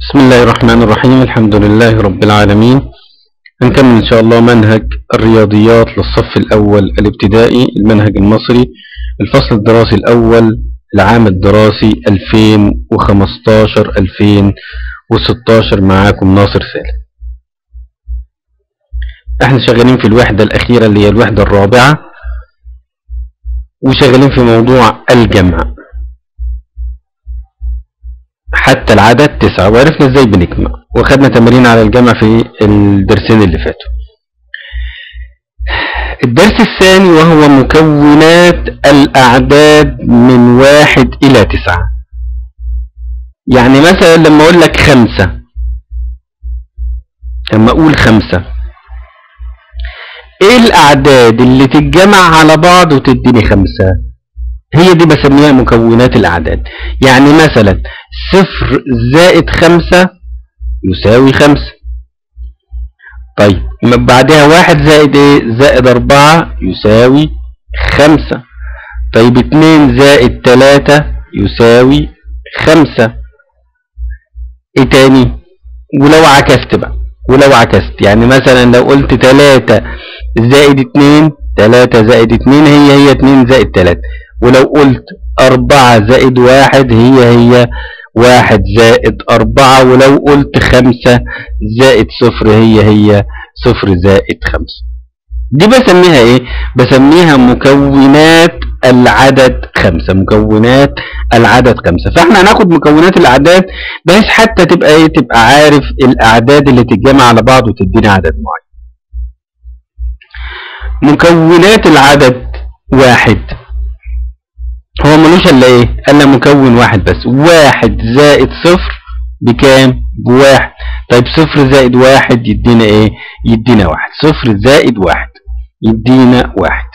بسم الله الرحمن الرحيم الحمد لله رب العالمين هنكمل إن شاء الله منهج الرياضيات للصف الأول الابتدائي المنهج المصري الفصل الدراسي الأول العام الدراسي 2015-2016 معاكم ناصر سالم احنا شغالين في الوحدة الأخيرة اللي هي الوحدة الرابعة وشغالين في موضوع الجمع حتى العدد تسعة وعرفنا ازاي بنجمع وخدنا تمارين على الجمع في الدرسين اللي فاتوا الدرس الثاني وهو مكونات الأعداد من واحد إلى تسعة يعني مثلا لما أقول لك خمسة لما أقول خمسة إيه الأعداد اللي تتجمع على بعض وتديني خمسة هي دي بسميها مكونات الأعداد يعني مثلا صفر زائد خمسة يساوي خمسة طيب بعدها واحد زائد ايه زائد أربعة يساوي خمسة طيب اتنين زائد تلاتة يساوي خمسة ايه تاني ولو عكست بقى ولو عكست يعني مثلا لو قلت تلاتة زائد اتنين تلاتة زائد اتنين هي هي اتنين زائد تلاتة ولو قلت أربعة زائد واحد هي هي واحد زائد أربعة ولو قلت خمسة زائد صفر هي هي صفر زائد خمسة دي بسميها ايه بسميها مكونات العدد خمسة مكونات العدد خمسة فاحنا هناخد مكونات الاعداد بحيث حتى تبقى ايه تبقى عارف الاعداد اللي تتجمع على بعض وتدينا عدد معين مكونات العدد واحد هو ملوش الا ايه الا مكون واحد بس واحد زائد صفر بكام بواحد طيب صفر زائد واحد يدينا ايه يدينا واحد صفر زائد واحد يدينا واحد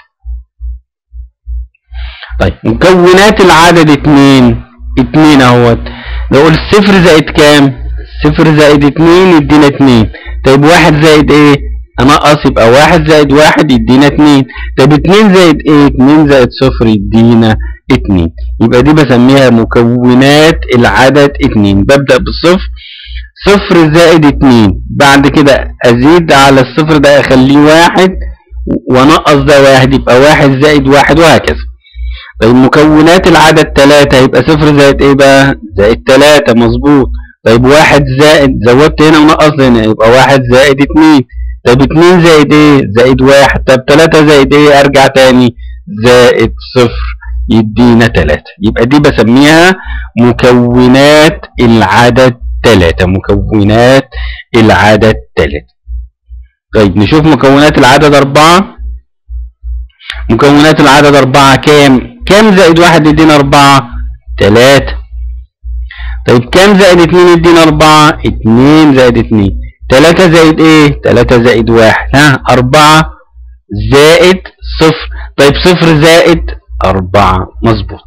طيب مكونات العدد اتنين اتنين اهوت نقول صفر زائد كام صفر زائد اتنين يدينا اتنين طيب واحد زائد ايه انقص يبقى واحد زائد واحد يدينا اتنين طيب اتنين زائد ايه اتنين زائد صفر يدينا اتنين يبقى دي بسميها مكونات العدد اتنين ببدأ بالصفر صفر زائد اتنين بعد كده ازيد على الصفر ده اخليه واحد وانقص ده واحد يبقى واحد زائد واحد وهكذا طيب مكونات العدد تلاتة يبقى صفر زائد ايه بقى زائد تلاتة مظبوط طيب واحد زائد زودت هنا ونقصت هنا يبقى واحد زائد اتنين طيب اتنين زائد ايه زائد واحد طب تلاتة زائد ايه ارجع تاني زائد صفر يدينا تلاتة يبقى دي بسميها مكونات العدد تلاتة مكونات العدد تلاتة طيب نشوف مكونات العدد أربعة مكونات العدد أربعة كام كام زائد واحد يدينا أربعة تلاتة طيب كام زائد اتنين يدينا أربعة اتنين زائد اتنين تلاتة زائد ايه تلاتة زائد واحد ها أربعة زائد صفر طيب صفر زائد أربعة مظبوط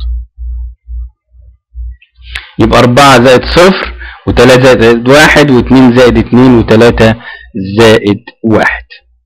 يبقى أربعة زائد صفر وتلاتة زائد واحد واتنين زائد اتنين وتلاتة زائد واحد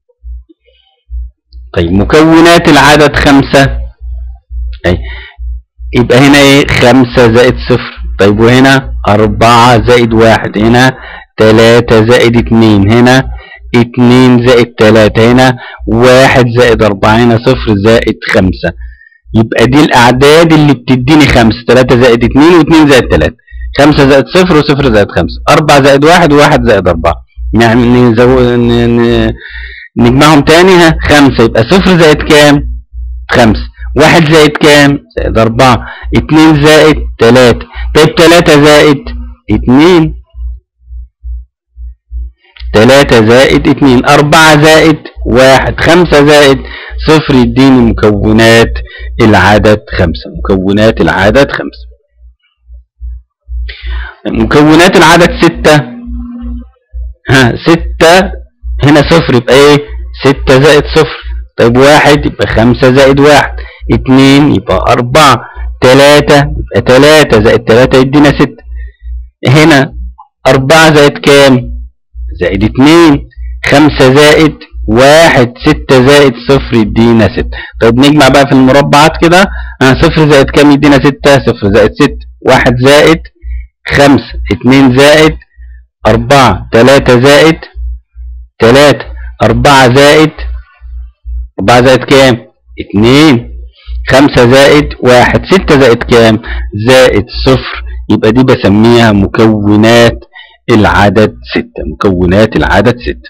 طيب مكونات العدد خمسة أي يبقى هنا ايه خمسة زائد صفر طيب وهنا أربعة زائد واحد هنا تلاتة زائد اتنين هنا اتنين زائد تلاتة هنا واحد زائد أربعة هنا صفر زائد خمسة يبقى دي الأعداد اللي بتديني خمسة تلاتة زائد اتنين واتنين زائد تلاتة خمسة زائد صفر وصفر زائد خمسة أربعة زائد واحد وواحد زائد أربعة يعني نزو... ن... ن... نجمعهم تاني ها خمسة يبقى صفر زائد كام خمسة واحد زائد كام زائد أربعة اتنين زائد تلاتة طيب تلاتة زائد اتنين تلاتة زائد اتنين أربعة زائد واحد خمسة زائد صفر يديني مكونات العدد خمسة مكونات العدد خمسة مكونات العدد ستة ها ستة هنا صفر يبقى ايه ستة زائد صفر طيب واحد يبقى خمسة زائد واحد اتنين يبقى أربعة تلاتة يبقى تلاتة زائد تلاتة يدينا ستة هنا أربعة زائد كام زائد اتنين خمسة زائد واحد ستة زائد صفر يدينا ستة طيب نجمع بقى في المربعات كده اه صفر زائد كام يدينا ستة صفر زائد ستة واحد زائد خمسة اتنين زائد أربعة تلاتة زائد تلاتة أربعة زائد أربعة زائد كام؟ اتنين خمسة زائد واحد ستة زائد كام؟ زائد صفر يبقى دي بسميها مكونات العدد ستة مكونات العدد ستة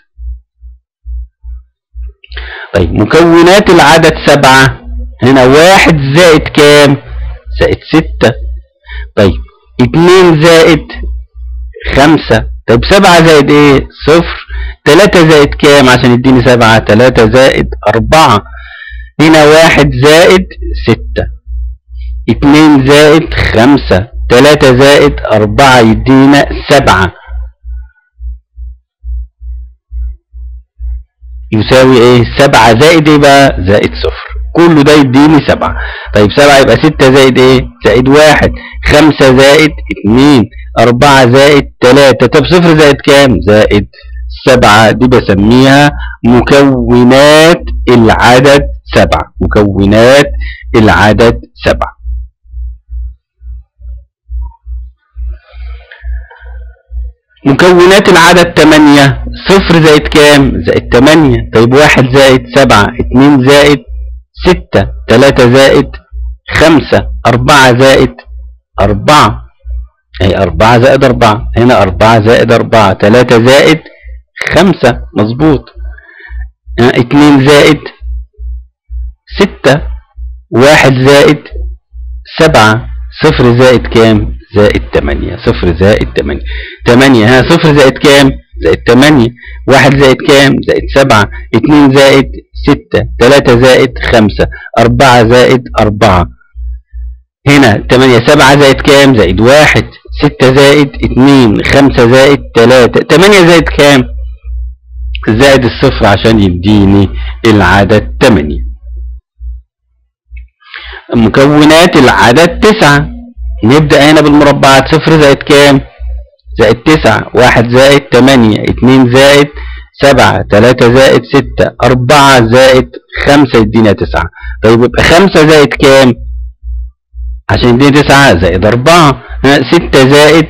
طيب مكونات العدد سبعة هنا واحد زائد كام؟ زائد ستة طيب اتنين زائد خمسة طيب سبعة زائد ايه؟ صفر تلاتة زائد كام عشان يديني سبعة تلاتة زائد أربعة هنا واحد زائد ستة اتنين زائد خمسة تلاتة زائد أربعة يدينا سبعة يساوي ايه سبعة زائد ايه بقى زائد صفر كله ده يديني سبعة طيب سبعة يبقى ستة زائد ايه زائد واحد خمسة زائد اتنين أربعة زائد تلاتة طب صفر زائد كام زائد سبعة دي بسميها مكونات العدد سبعة مكونات العدد سبعة مكونات العدد تمانية صفر زائد كام زائد تمانية طيب واحد زائد سبعة اتنين زائد ستة تلاتة زائد خمسة أربعة زائد أربعة أي أربعة زائد أربعة هنا أربعة زائد أربعة تلاتة زائد خمسة مظبوط اه اتنين زائد ستة واحد زائد سبعة صفر زائد كام زائد تمانية صفر زائد تمانية تمانية ها صفر زائد كام زائد تمانية واحد زائد كام زائد سبعة اتنين زائد ستة تلاتة زائد خمسة أربعة زائد أربعة هنا تمانية سبعة زائد كام زائد واحد ستة زائد اتنين خمسة زائد تلاتة تمانية زائد كام زائد الصفر عشان يديني العدد تمانية مكونات العدد تسعة نبدأ هنا بالمربعات صفر زائد كام زائد تسعة واحد زائد تمانية اتنين زائد سبعة تلاتة زائد ستة أربعة زائد خمسة يدينا تسعة طيب يبقى خمسة زائد كام عشان يدينا تسعة زائد أربعة ستة زائد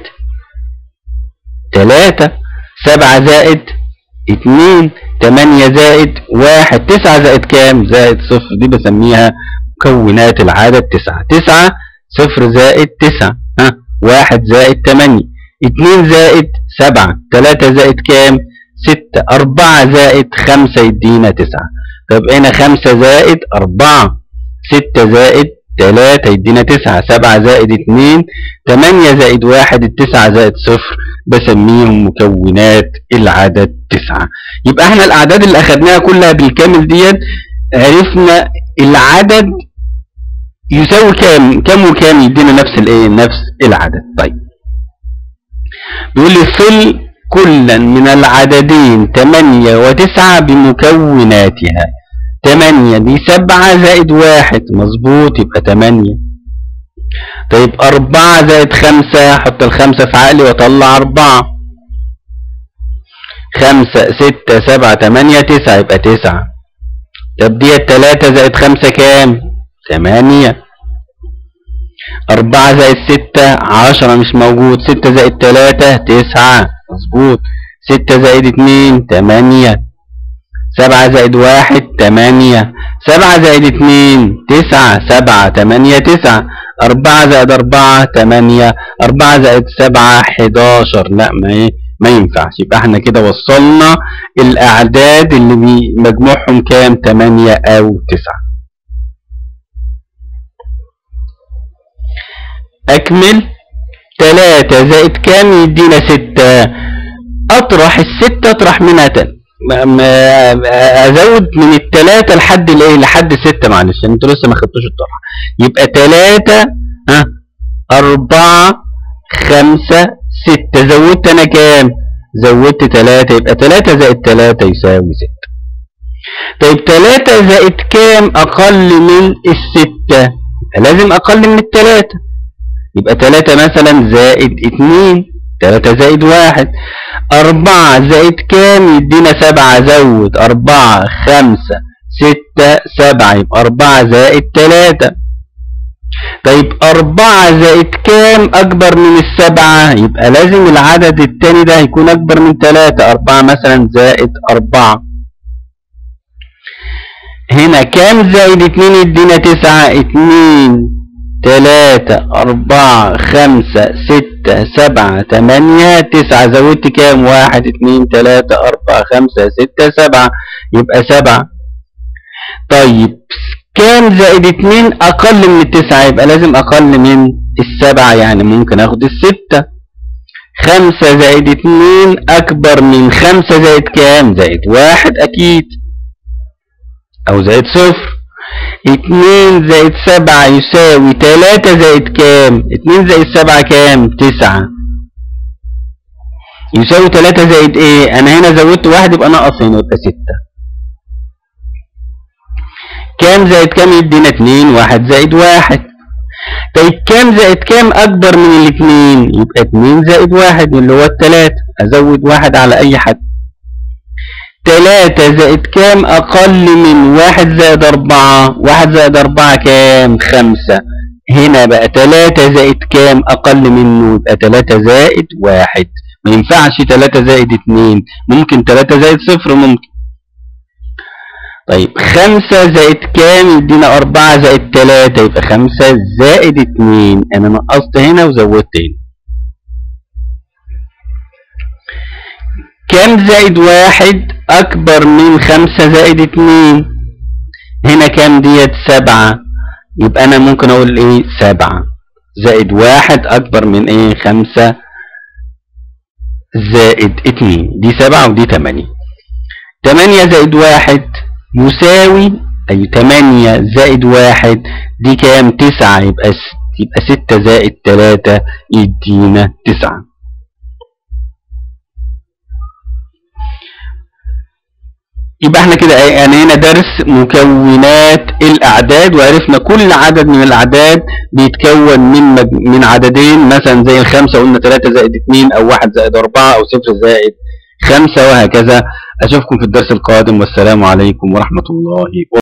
تلاتة سبعة زائد اتنين تمانية زائد واحد تسعة زائد كام زائد صفر دي بسميها مكونات العدد تسعة تسعة صفر زائد تسعة ها واحد زائد تمانية اتنين زائد سبعة تلاتة زائد كام ستة أربعة زائد خمسة يدينا تسعة طب هنا خمسة زائد أربعة ستة زائد تلاتة يدينا تسعة سبعة زائد اتنين تمانية زائد واحد التسعة زائد صفر بسميهم مكونات العدد تسعة يبقى احنا الأعداد اللي أخدناها كلها بالكامل ديت عرفنا العدد يساوي كام كام وكام يدينا نفس الايه نفس العدد طيب بيقول لي صل كلا من العددين تمانية وتسعة بمكوناتها تمانية دي سبعة زائد واحد مظبوط يبقى تمانية طيب أربعة زائد خمسة حط الخمسة في عقلي وأطلع أربعة خمسة ستة سبعة تمانية تسعة يبقى تسعة طب دي تلاتة زائد خمسة كام؟ تمانية أربعة زائد ستة عشرة مش موجود ستة زائد تلاتة تسعة مظبوط ستة زائد اتنين تمانية سبعة زائد واحد تمانية سبعة زائد اتنين تسعة سبعة تمانية تسعة أربعة زائد أربعة تمانية أربعة زائد سبعة حداشر لا ما ايه ما ينفعش يبقى احنا كده وصلنا الأعداد اللي بي- مجموعهم كام تمانية أو تسعة أكمل تلاتة زائد كام يدينا ستة أطرح الستة أطرح منها تل ما- ما- أزود من التلاتة لحد الإيه لحد ستة معلش أنتوا لسه ما خدتوش الطرح يبقى تلاتة ها أربعة خمسة ستة زودت أنا كام؟ زودت تلاتة يبقى تلاتة زائد تلاتة يساوي ستة طيب تلاتة زائد كام أقل من الستة؟ يبقى لازم أقل من التلاتة يبقى تلاتة مثلا زائد اتنين تلاتة زائد واحد أربعة زائد كام يدينا سبعة زود أربعة خمسة ستة سبعة يبقى أربعة زائد تلاتة طيب أربعة زائد كام أكبر من السبعة يبقى لازم العدد التاني ده يكون أكبر من تلاتة أربعة مثلا زائد أربعة هنا كام زائد اتنين يدينا تسعة اتنين تلاتة أربعة خمسة ستة سبعة تمانية تسعة زودت كام واحد اتنين تلاتة أربعة خمسة ستة سبعة يبقى سبعة طيب كام زائد اتنين أقل من التسعة يبقى لازم أقل من السبعة يعني ممكن أخد الستة خمسة زائد اتنين أكبر من خمسة زائد كام زائد واحد أكيد أو زائد صفر اتنين زائد سبعة يساوي تلاتة زائد كام اتنين زائد سبعة كام تسعة يساوي تلاتة زائد ايه انا هنا زودت واحد يبقى ناقص هنا يبقى ستة كام زائد كام يدينا اتنين واحد زائد واحد طيب كام زائد كام اكبر من الاتنين يبقى اتنين زائد واحد اللي هو التلاتة ازود واحد على اي حد تلاتة زائد كام أقل من واحد زائد أربعة واحد زائد أربعة كام خمسة هنا بقى تلاتة زائد كام أقل منه يبقى تلاتة زائد واحد ما ينفعش تلاتة زائد اتنين ممكن تلاتة زائد صفر ممكن طيب خمسة زائد كام يدينا أربعة زائد تلاتة يبقى خمسة زائد اتنين أنا نقصت هنا وزودت هنا كام زائد واحد أكبر من خمسة زائد اتنين هنا كام ديت سبعة يبقى أنا ممكن أقول إيه سبعة زائد واحد أكبر من إيه خمسة زائد اتنين دي سبعة ودي تمانية تمانية زائد واحد يساوي أي تمانية زائد واحد دي كام تسعة يبقى س... يبقى ستة زائد تلاتة يدينا تسعة يبقى احنا كده يعني هنا درس مكونات الاعداد وعرفنا كل عدد من الاعداد بيتكون من مج... من عددين مثلا زي الخمسة قلنا 3 زائد 2 او 1 زائد 4 او 0 زائد 5 وهكذا اشوفكم في الدرس القادم والسلام عليكم ورحمة الله وبركاته